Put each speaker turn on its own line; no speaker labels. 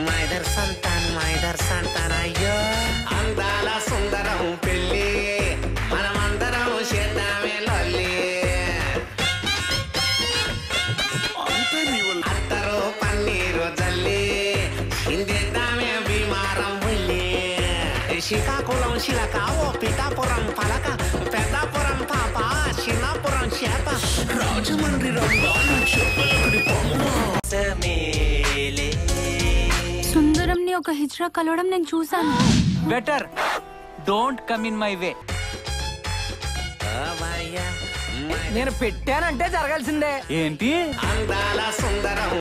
మైదర్ సంతాన్ మైదర్ సంతాన్ అయ్యో అందాల సుందరం పెళ్ళి మనమందరం చేద్దామే లొల్లి అత్తరు పన్నీరు జల్లి చిందిద్దామే బీమారం ఉల్లి శ్రీకాకుళం శిలక ఓ పిఠాపురం పలక పెద్దాపురం పాప చిన్నాపురం చేప రాజమండ్రి రంగాలు చెప్పులకుడి పొమ్మ
సుందరంని ఒక హిజ్రా కలవడం నేను చూశాను
better don't come in my way
ఓ భయ్యా,
నేను పెట్టానంటే జరగాల్సిందే
ఏంటి
అందాల సుందరం